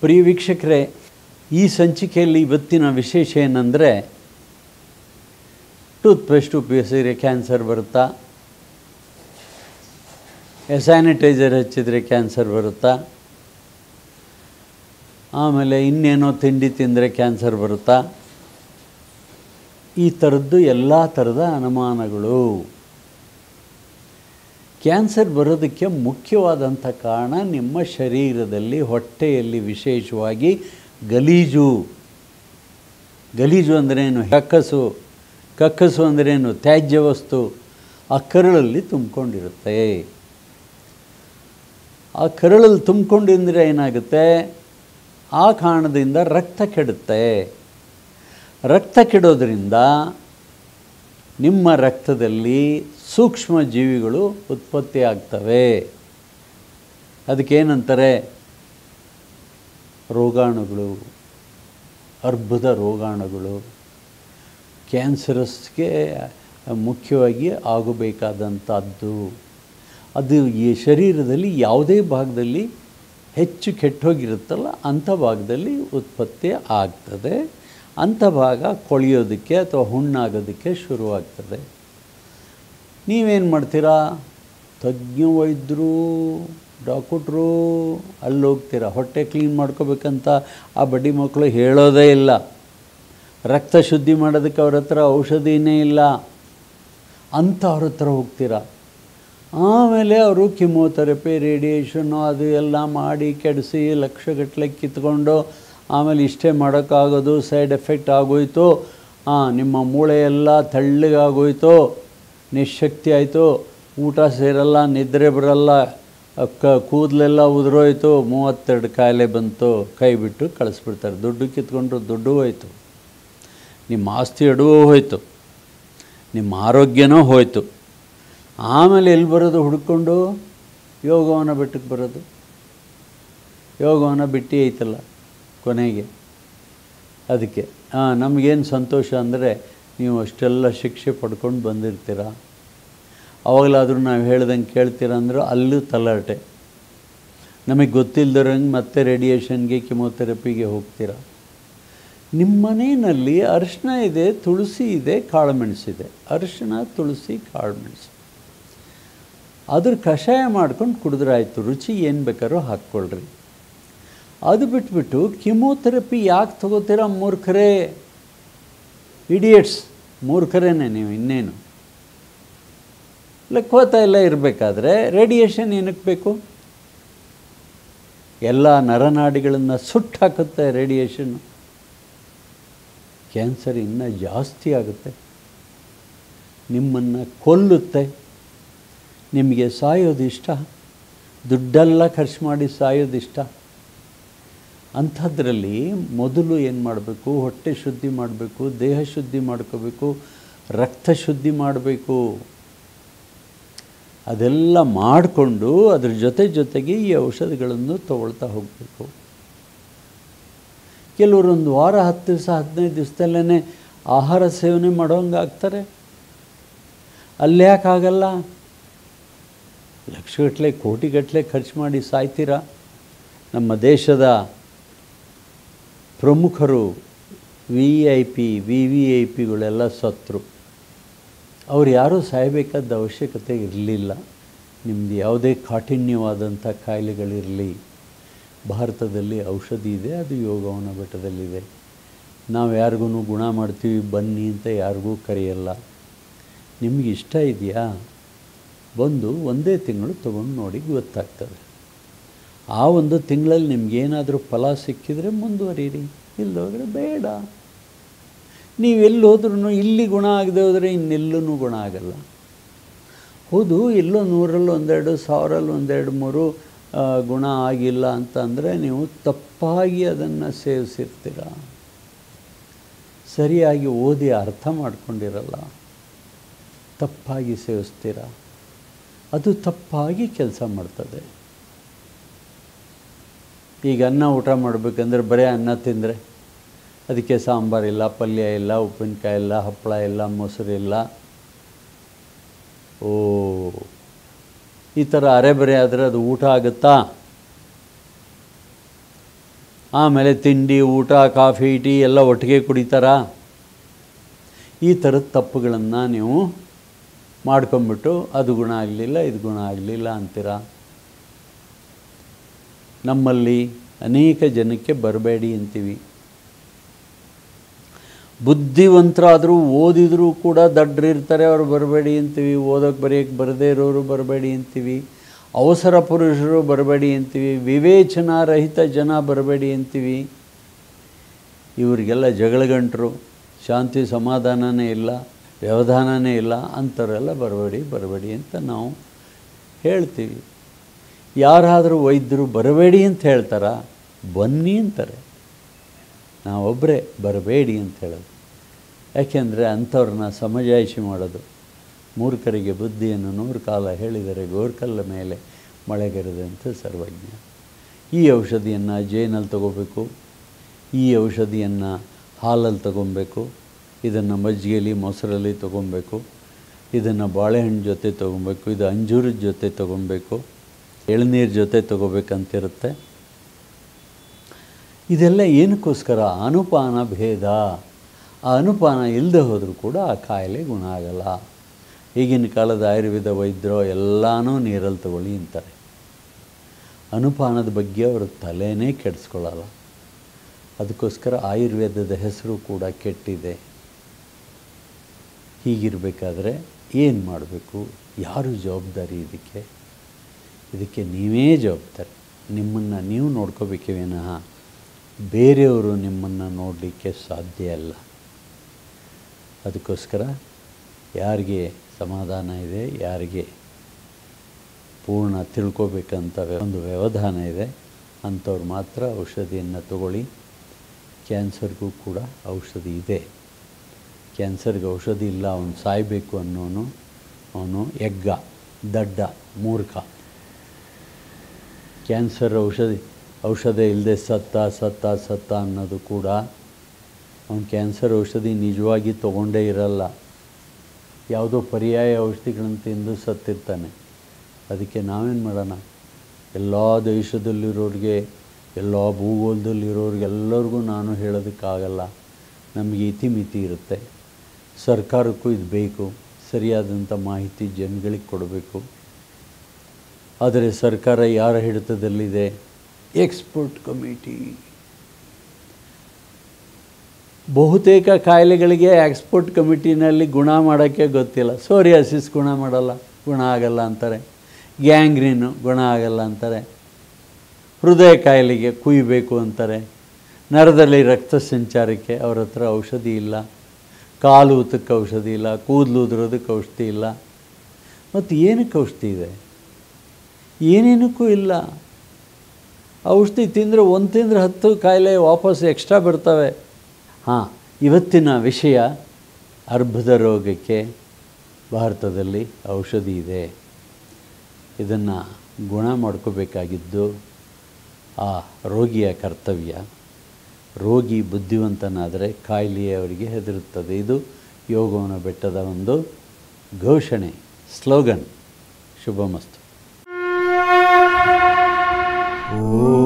ಪ್ರಿಯ ವೀಕ್ಷಕರೇ ಈ ಸಂಚಿಕೆಯಲ್ಲಿ ಇವತ್ತಿನ ವಿಶೇಷ ಏನಂದರೆ ಟೂತ್ಪೇಸ್ಟ್ ಉಪಯೋಗಿಸಿದ್ರೆ ಕ್ಯಾನ್ಸರ್ ಬರುತ್ತಾ ಸ್ಯಾನಿಟೈಸರ್ ಹಚ್ಚಿದರೆ ಕ್ಯಾನ್ಸರ್ ಬರುತ್ತಾ ಆಮೇಲೆ ಇನ್ನೇನೋ ತಿಂಡಿ ತಿಂದರೆ ಕ್ಯಾನ್ಸರ್ ಬರುತ್ತಾ ಈ ಥರದ್ದು ಎಲ್ಲ ಥರದ ಅನುಮಾನಗಳು ಕ್ಯಾನ್ಸರ್ ಬರೋದಕ್ಕೆ ಮುಖ್ಯವಾದಂಥ ಕಾರಣ ನಿಮ್ಮ ಶರೀರದಲ್ಲಿ ಹೊಟ್ಟೆಯಲ್ಲಿ ವಿಶೇಷವಾಗಿ ಗಲೀಜು ಗಲೀಜು ಅಂದ್ರೇನು ಕಕ್ಕಸು ಕಕ್ಕಸು ಅಂದ್ರೇನು ತ್ಯಾಜ್ಯ ವಸ್ತು ಆ ಕರಳಲ್ಲಿ ತುಂಬಿಕೊಂಡಿರುತ್ತೆ ಆ ಕರಳಲ್ಲಿ ತುಂಬಿಕೊಂಡಿದ್ರೆ ಏನಾಗುತ್ತೆ ಆ ಕಾರಣದಿಂದ ರಕ್ತ ಕೆಡುತ್ತೆ ರಕ್ತ ಕೆಡೋದ್ರಿಂದ ನಿಮ್ಮ ರಕ್ತದಲ್ಲಿ ಸೂಕ್ಷ್ಮ ಜೀವಿಗಳು ಉತ್ಪತ್ತಿ ಆಗ್ತವೆ ಅದಕ್ಕೇನಂತಾರೆ ರೋಗಾಣುಗಳು ಅರ್ಬುದ ರೋಗಾಣುಗಳು ಕ್ಯಾನ್ಸರಸ್ಗೆ ಮುಖ್ಯವಾಗಿ ಆಗಬೇಕಾದಂಥದ್ದು ಅದು ಈ ಶರೀರದಲ್ಲಿ ಯಾವುದೇ ಭಾಗದಲ್ಲಿ ಹೆಚ್ಚು ಕೆಟ್ಟೋಗಿರುತ್ತಲ್ಲ ಅಂಥ ಭಾಗದಲ್ಲಿ ಉತ್ಪತ್ತಿ ಆಗ್ತದೆ ಅಂಥ ಭಾಗ ಕೊಳೆಯೋದಕ್ಕೆ ಅಥವಾ ಹುಣ್ಣಾಗೋದಕ್ಕೆ ಶುರುವಾಗ್ತದೆ ನೀವೇನು ಮಾಡ್ತೀರಾ ತಜ್ಞ ವೈದ್ಯರು ಡಾಕ್ಟ್ರು ಅಲ್ಲಿ ಹೋಗ್ತೀರಾ ಹೊಟ್ಟೆ ಕ್ಲೀನ್ ಮಾಡ್ಕೋಬೇಕಂತ ಆ ಬಡ್ಡಿ ಮಕ್ಕಳು ಹೇಳೋದೇ ಇಲ್ಲ ರಕ್ತ ಶುದ್ಧಿ ಮಾಡೋದಕ್ಕೆ ಅವ್ರ ಹತ್ರ ಔಷಧಿನೇ ಇಲ್ಲ ಅಂಥವ್ರ ಹತ್ರ ಹೋಗ್ತೀರಾ ಆಮೇಲೆ ಅವರು ಕಿಮೋಥೆರಪಿ ರೇಡಿಯೇಷನ್ನು ಅದು ಎಲ್ಲ ಮಾಡಿ ಕೆಡಿಸಿ ಲಕ್ಷಗಟ್ಟಲೆ ಕಿತ್ಕೊಂಡು ಆಮೇಲೆ ಇಷ್ಟೇ ಮಾಡೋಕ್ಕಾಗೋದು ಸೈಡ್ ಎಫೆಕ್ಟ್ ಆಗೋಯ್ತು ನಿಮ್ಮ ಮೂಳೆ ಎಲ್ಲ ತೆಳ್ಳಗಾಗೋಯ್ತು ನಿಶಕ್ತಿ ಆಯಿತು ಊಟ ಸೇರಲ್ಲ ನಿದ್ರೆ ಬರಲ್ಲ ಕ ಕೂದಲೆಲ್ಲ ಉದುರೋಯ್ತು ಮೂವತ್ತೆರಡು ಕಾಯಿಲೆ ಬಂತು ಕೈ ಬಿಟ್ಟು ಕಳಿಸ್ಬಿಡ್ತಾರೆ ದುಡ್ಡು ಕಿತ್ಕೊಂಡ್ರು ದುಡ್ಡು ಹೋಯ್ತು ನಿಮ್ಮ ಆಸ್ತಿ ಅಡುವೂ ಹೋಯ್ತು ನಿಮ್ಮ ಆರೋಗ್ಯನೂ ಹೋಯ್ತು ಆಮೇಲೆ ಎಲ್ಲಿ ಬರೋದು ಹುಡ್ಕೊಂಡು ಯೋಗವನ ಬೆಟ್ಟಕ್ಕೆ ಬರೋದು ಯೋಗವನ ಬಿಟ್ಟು ಐತಲ್ಲ ಕೊನೆಗೆ ಅದಕ್ಕೆ ಹಾಂ ನಮಗೇನು ಸಂತೋಷ ಅಂದರೆ ನೀವು ಅಷ್ಟೆಲ್ಲ ಶಿಕ್ಷೆ ಪಡ್ಕೊಂಡು ಬಂದಿರ್ತೀರ ಅವಾಗಲಾದರೂ ನಾವು ಹೇಳ್ದಂಗೆ ಕೇಳ್ತೀರ ಅಂದ್ರೆ ಅಲ್ಲೂ ತಲಾಟೆ ನಮಗೆ ಗೊತ್ತಿಲ್ಲದಿರೋಂಗೆ ಮತ್ತೆ ರೇಡಿಯೇಷನ್ಗೆ ಕಿಮೋಥೆರಪಿಗೆ ಹೋಗ್ತೀರ ನಿಮ್ಮ ಮನೆಯಲ್ಲಿ ಅರಿಶಿನ ಇದೆ ತುಳಸಿ ಇದೆ ಕಾಳುಮೆಣಸಿದೆ ಅರಿಶಿನ ತುಳಸಿ ಕಾಳುಮೆಣಸು ಅದ್ರ ಕಷಾಯ ಮಾಡ್ಕೊಂಡು ಕುಡಿದ್ರಾಯ್ತು ರುಚಿ ಏನು ಬೇಕಾದ್ರೂ ಹಾಕ್ಕೊಳ್ರಿ ಅದು ಬಿಟ್ಬಿಟ್ಟು ಕಿಮೋಥೆರಪಿ ಯಾಕೆ ತಗೋತೀರ ಮೂರ್ಖರೇ ಇಡಿಯಟ್ಸ್ ಮೂರ್ಖರೇನೆ ನೀವು ಇನ್ನೇನು ಲೆಕ್ಕೋತ ಎಲ್ಲ ಇರಬೇಕಾದ್ರೆ ರೇಡಿಯೇಷನ್ ಏನಕ್ಕೆ ಬೇಕು ಎಲ್ಲ ನರನಾಡಿಗಳನ್ನು ಸುಟ್ಟು ಹಾಕುತ್ತೆ ರೇಡಿಯೇಷನ್ನು ಕ್ಯಾನ್ಸರ್ ಇನ್ನೂ ಜಾಸ್ತಿ ಆಗುತ್ತೆ ನಿಮ್ಮನ್ನು ಕೊಲ್ಲುತ್ತೆ ನಿಮಗೆ ಸಾಯೋದು ಇಷ್ಟ ದುಡ್ಡೆಲ್ಲ ಖರ್ಚು ಮಾಡಿ ಸಾಯೋದು ಇಷ್ಟ ಅಂಥದ್ರಲ್ಲಿ ಮೊದಲು ಏನು ಮಾಡಬೇಕು ಹೊಟ್ಟೆ ಶುದ್ಧಿ ಮಾಡಬೇಕು ದೇಹ ಶುದ್ಧಿ ಮಾಡ್ಕೋಬೇಕು ರಕ್ತ ಶುದ್ಧಿ ಮಾಡಬೇಕು ಅದೆಲ್ಲ ಮಾಡಿಕೊಂಡು ಅದ್ರ ಜೊತೆ ಜೊತೆಗೆ ಈ ಔಷಧಿಗಳನ್ನು ತಗೊಳ್ತಾ ಹೋಗಬೇಕು ಕೆಲವರು ಒಂದು ವಾರ ಹತ್ತು ದಿವಸ ಹದಿನೈದು ದಿವಸದಲ್ಲೇ ಆಹಾರ ಸೇವನೆ ಮಾಡೋಂಗೆ ಆಗ್ತಾರೆ ಅಲ್ಲಿ ಯಾಕಾಗಲ್ಲ ಲಕ್ಷಗಟ್ಟಲೆ ಕೋಟಿಗಟ್ಟಲೆ ಖರ್ಚು ಮಾಡಿ ಸಾಯ್ತೀರಾ ನಮ್ಮ ದೇಶದ ಪ್ರಮುಖರು V I P V V I ಪಿಗಳೆಲ್ಲ ಸತ್ರು ಅವ್ರು ಯಾರೂ ಸಾಯಬೇಕಾದ ಅವಶ್ಯಕತೆ ಇರಲಿಲ್ಲ ನಿಮ್ಮದು ಯಾವುದೇ ಕಾಠಿಣ್ಯವಾದಂಥ ಕಾಯಿಲೆಗಳಿರಲಿ ಭಾರತದಲ್ಲಿ ಔಷಧಿ ಇದೆ ಅದು ಯೋಗವನ ಬೆಟ್ಟದಲ್ಲಿದೆ ನಾವು ಯಾರಿಗೂ ಗುಣ ಮಾಡ್ತೀವಿ ಬನ್ನಿ ಅಂತ ಯಾರಿಗೂ ಕರೆಯಲ್ಲ ನಿಮಗೆ ಇಷ್ಟ ಇದೆಯಾ ಬಂದು ಒಂದೇ ತಿಂಗಳು ತೊಗೊಂಡು ನೋಡಿ ಗೊತ್ತಾಗ್ತದೆ ಆ ಒಂದು ತಿಂಗಳಲ್ಲಿ ನಿಮಗೇನಾದರೂ ಫಲ ಸಿಕ್ಕಿದರೆ ಮುಂದುವರೀರಿ ಇಲ್ಲೋದ್ರೆ ಬೇಡ ನೀವೆಲ್ಲಿ ಹೋದ್ರೂ ಇಲ್ಲಿ ಗುಣ ಆಗದೆ ಹೋದರೆ ಇನ್ನೆಲ್ಲೂ ಗುಣ ಆಗಲ್ಲ ಹೌದು ಎಲ್ಲೋ ನೂರಲ್ಲಿ ಒಂದೆರಡು ಸಾವಿರಲ್ಲಿ ಒಂದೆರಡು ಮೂರು ಗುಣ ಆಗಿಲ್ಲ ಅಂತಂದರೆ ನೀವು ತಪ್ಪಾಗಿ ಅದನ್ನು ಸೇವಿಸಿರ್ತೀರ ಸರಿಯಾಗಿ ಓದಿ ಅರ್ಥ ಮಾಡ್ಕೊಂಡಿರಲ್ಲ ತಪ್ಪಾಗಿ ಸೇವಿಸ್ತೀರ ಅದು ತಪ್ಪಾಗಿ ಕೆಲಸ ಮಾಡ್ತದೆ ಈಗ ಅನ್ನ ಊಟ ಮಾಡಬೇಕಂದ್ರೆ ಬರೀ ಅನ್ನ ತಿಂದರೆ ಅದಕ್ಕೆ ಸಾಂಬಾರಿಲ್ಲ ಪಲ್ಯ ಇಲ್ಲ ಉಪ್ಪಿನಕಾಯಿ ಇಲ್ಲ ಹಪ್ಪಳ ಇಲ್ಲ ಮೊಸರಿಲ್ಲ ಓ ಈ ಥರ ಅರೆ ಬರೆ ಆದರೆ ಅದು ಊಟ ಆಗುತ್ತಾ ಆಮೇಲೆ ತಿಂಡಿ ಊಟ ಕಾಫಿ ಟೀ ಎಲ್ಲ ಒಟ್ಟಿಗೆ ಕುಡಿತಾರಾ ಈ ಥರದ ತಪ್ಪುಗಳನ್ನು ನೀವು ಮಾಡ್ಕೊಂಬಿಟ್ಟು ಅದು ಗುಣ ಆಗಲಿಲ್ಲ ಇದು ಗುಣ ಆಗಲಿಲ್ಲ ಅಂತೀರಾ ನಮ್ಮಲ್ಲಿ ಅನೇಕ ಜನಕ್ಕೆ ಬರಬೇಡಿ ಅಂತೀವಿ ಬುದ್ಧಿವಂತರಾದರೂ ಓದಿದರೂ ಕೂಡ ದಡ್ಡರಿರ್ತಾರೆ ಅವ್ರು ಬರಬೇಡಿ ಅಂತೀವಿ ಓದೋಕ್ಕೆ ಬರೆಯೋಕ್ಕೆ ಬರದೇ ಇರೋರು ಬರಬೇಡಿ ಅಂತೀವಿ ಅವಸರ ಪುರುಷರು ಬರಬೇಡಿ ಅಂತೀವಿ ವಿವೇಚನಾರಹಿತ ಜನ ಬರಬೇಡಿ ಅಂತೀವಿ ಇವರಿಗೆಲ್ಲ ಜಗಳಗಂಟರು ಶಾಂತಿ ಸಮಾಧಾನನೇ ಇಲ್ಲ ವ್ಯವಧಾನನೇ ಇಲ್ಲ ಅಂಥವರೆಲ್ಲ ಬರಬೇಡಿ ಬರಬೇಡಿ ಅಂತ ನಾವು ಹೇಳ್ತೀವಿ ಯಾರಾದರೂ ವೈದ್ಯರು ಬರಬೇಡಿ ಅಂತ ಹೇಳ್ತಾರಾ ಬನ್ನಿ ಅಂತಾರೆ ನಾವೊಬ್ಬರೇ ಬರಬೇಡಿ ಅಂತ ಹೇಳೋದು ಯಾಕೆಂದರೆ ಅಂಥವ್ರನ್ನ ಸಮಜಾಯಿಷಿ ಮಾಡೋದು ಮೂರ್ಖರಿಗೆ ಬುದ್ಧಿಯನ್ನು ನೂರು ಕಾಲ ಹೇಳಿದರೆ ಗೋರ್ಕಲ್ಲ ಮೇಲೆ ಮಳೆಗೆರೆದಂತೆ ಸರ್ವಜ್ಞ ಈ ಔಷಧಿಯನ್ನು ಜೇನಲ್ಲಿ ತಗೋಬೇಕು ಈ ಔಷಧಿಯನ್ನು ಹಾಲಲ್ಲಿ ತಗೊಬೇಕು ಇದನ್ನು ಮಜ್ಜಿಗೆಯಲ್ಲಿ ಮೊಸರಲ್ಲಿ ತೊಗೊಬೇಕು ಇದನ್ನು ಬಾಳೆಹಣ್ಣು ಜೊತೆ ತೊಗೊಬೇಕು ಇದು ಅಂಜೂರದ ಜೊತೆ ತೊಗೊಬೇಕು ಎಳ್ನೀರು ಜೊತೆ ತೊಗೋಬೇಕಂತಿರುತ್ತೆ ಇದೆಲ್ಲ ಏನಕ್ಕೋಸ್ಕರ ಅನುಪಾನ ಭೇದ ಆ ಅನುಪಾನ ಇಲ್ಲದೆ ಹೋದರೂ ಕೂಡ ಆ ಕಾಯಿಲೆ ಗುಣ ಆಗಲ್ಲ ಈಗಿನ ಕಾಲದ ಆಯುರ್ವೇದ ವೈದ್ಯರು ಎಲ್ಲನೂ ನೀರಲ್ಲಿ ತಗೊಳ್ಳಿ ಅಂತಾರೆ ಅನುಪಾನದ ಬಗ್ಗೆ ಅವರು ತಲೆನೇ ಕೆಡಿಸ್ಕೊಳ್ಳಲ್ಲ ಅದಕ್ಕೋಸ್ಕರ ಆಯುರ್ವೇದದ ಹೆಸರು ಕೂಡ ಕೆಟ್ಟಿದೆ ಹೀಗಿರಬೇಕಾದ್ರೆ ಏನು ಮಾಡಬೇಕು ಯಾರು ಜವಾಬ್ದಾರಿ ಇದಕ್ಕೆ ಇದಕ್ಕೆ ನೀವೇ ಜವಾಬ್ದಾರಿ ನಿಮ್ಮನ್ನು ನೀವು ನೋಡ್ಕೋಬೇಕೇ ವಿನಃ ಬೇರೆಯವರು ನಿಮ್ಮನ್ನು ನೋಡಲಿಕ್ಕೆ ಸಾಧ್ಯ ಅಲ್ಲ ಅದಕ್ಕೋಸ್ಕರ ಯಾರಿಗೆ ಸಮಾಧಾನ ಇದೆ ಯಾರಿಗೆ ಪೂರ್ಣ ತಿಳ್ಕೊಬೇಕಂತ ವ್ಯ- ಒಂದು ವ್ಯವಧಾನ ಇದೆ ಅಂಥವ್ರು ಮಾತ್ರ ಔಷಧಿಯನ್ನು ತಗೊಳ್ಳಿ ಕ್ಯಾನ್ಸರ್ಗೂ ಕೂಡ ಔಷಧಿ ಇದೆ ಕ್ಯಾನ್ಸರ್ಗೆ ಔಷಧಿ ಇಲ್ಲ ಅವನು ಸಾಯಬೇಕು ಅನ್ನೋನು ಅವನು ಎಗ್ಗ ದಡ್ಡ ಮೂರ್ಖ ಕ್ಯಾನ್ಸರ್ ಔಷಧಿ ಔಷಧ ಇಲ್ಲದೆ ಸತ್ತ ಸತ್ತ ಸತ್ತ ಅನ್ನೋದು ಕೂಡ ಅವನು ಕ್ಯಾನ್ಸರ್ ಔಷಧಿ ನಿಜವಾಗಿ ತೊಗೊಂಡೇ ಇರಲ್ಲ ಯಾವುದೋ ಪರ್ಯಾಯ ಔಷಧಿಗಳನ್ನು ತಿಂದು ಸತ್ತಿರ್ತಾನೆ ಅದಕ್ಕೆ ನಾವೇನು ಮಾಡೋಣ ಎಲ್ಲ ದೇಶದಲ್ಲಿರೋರಿಗೆ ಎಲ್ಲ ಭೂಗೋಳದಲ್ಲಿರೋರಿಗೆಲ್ಲರಿಗೂ ನಾನು ಹೇಳೋದಕ್ಕಾಗಲ್ಲ ನಮಗೆ ಇತಿಮಿತಿ ಇರುತ್ತೆ ಸರ್ಕಾರಕ್ಕೂ ಇದು ಬೇಕು ಸರಿಯಾದಂಥ ಮಾಹಿತಿ ಜನಗಳಿಗೆ ಕೊಡಬೇಕು ಆದರೆ ಸರ್ಕಾರ ಯಾರ ಹಿಡಿತದಲ್ಲಿದೆ ಎಕ್ಸ್ಪರ್ಟ್ ಕಮಿಟಿ ಬಹುತೇಕ ಕಾಯಿಲೆಗಳಿಗೆ ಎಕ್ಸ್ಪರ್ಟ್ ಕಮಿಟಿನಲ್ಲಿ ಗುಣ ಮಾಡೋಕ್ಕೆ ಗೊತ್ತಿಲ್ಲ ಸೋರಿಯಾಸಿಸ್ ಗುಣ ಮಾಡಲ್ಲ ಗುಣ ಆಗಲ್ಲ ಅಂತಾರೆ ಗ್ಯಾಂಗ್ರೀನು ಗುಣ ಆಗಲ್ಲ ಅಂತಾರೆ ಹೃದಯ ಕಾಯಿಲೆಗೆ ಕುಯ್ಬೇಕು ಅಂತಾರೆ ನರದಲ್ಲಿ ರಕ್ತ ಸಂಚಾರಕ್ಕೆ ಅವ್ರ ಹತ್ರ ಔಷಧಿ ಇಲ್ಲ ಕಾಲು ಊತಕ್ಕೆ ಔಷಧಿ ಇಲ್ಲ ಕೂದಲು ಉದುರೋದಕ್ಕೆ ಔಷಧಿ ಇಲ್ಲ ಮತ್ತು ಏನಕ್ಕೆ ಔಷಧಿ ಇದೆ ಏನೇನಕ್ಕೂ ಇಲ್ಲ ಔಷಧಿ ತಿಂದರೆ ಒಂದು ತಿಂದರೆ ಹತ್ತು ಕಾಯಿಲೆ ವಾಪಸ್ ಎಕ್ಸ್ಟ್ರಾ ಬರ್ತವೆ ಹಾಂ ಇವತ್ತಿನ ವಿಷಯ ಅರ್ಬುದ ರೋಗಕ್ಕೆ ಭಾರತದಲ್ಲಿ ಔಷಧಿ ಇದೆ ಇದನ್ನು ಗುಣ ಮಾಡ್ಕೋಬೇಕಾಗಿದ್ದು ಆ ರೋಗಿಯ ಕರ್ತವ್ಯ ರೋಗಿ ಬುದ್ಧಿವಂತನಾದರೆ ಕಾಯಿಲೆ ಅವರಿಗೆ ಹೆದರುತ್ತದೆ ಇದು ಯೋಗವನ ಬೆಟ್ಟದ ಒಂದು ಘೋಷಣೆ ಸ್ಲೋಗನ್ ಶುಭಮಸ್ತು ಓ